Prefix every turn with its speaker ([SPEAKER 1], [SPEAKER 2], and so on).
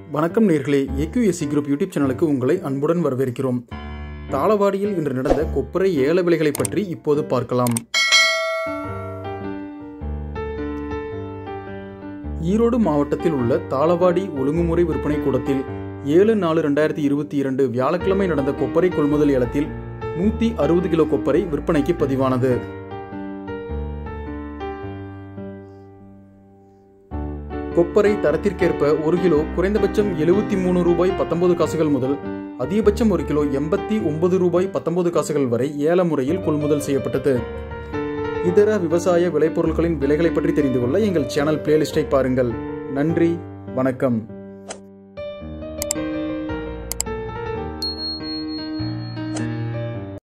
[SPEAKER 1] வணக்கம் நேர்களே AQSC group YouTube சேனலுக்கு உங்களை அன்புடன் வரவேற்கிறோம் தாளவாடியில் இன்று நடந்த கொப்பரை ஏல விலைகளை பற்றி இப்போது பார்க்கலாம் ஈரோடு மாவட்டத்தில் உள்ள தாளவாடி ஒழுங்குமுறை விற்பனை கூடத்தில் ஏழு நாலு ரெண்டாயிரத்தி இருபத்தி இரண்டு வியாழக்கிழமை நடந்த கொப்பரை கொள்முதல் ஏலத்தில் நூற்றி அறுபது கிலோ கொப்பரை விற்பனைக்கு பதிவானது கொப்பரை தரத்திற்கேற்ப ஒரு கிலோ குறைந்தபட்சம் எழுபத்தி மூணு ரூபாய் பத்தொன்பது காசுகள் முதல் அதிகபட்சம் ஒரு கிலோ எண்பத்தி ஒன்பது ரூபாய் பத்தொன்பது காசுகள் வரை ஏல முறையில் கொள்முதல் செய்யப்பட்டது இதர விவசாய விளைபொருட்களின் விலைகளை பற்றி தெரிந்து கொள்ள எங்கள் சேனல் பிளேலிஸ்டை பாருங்கள் நன்றி வணக்கம்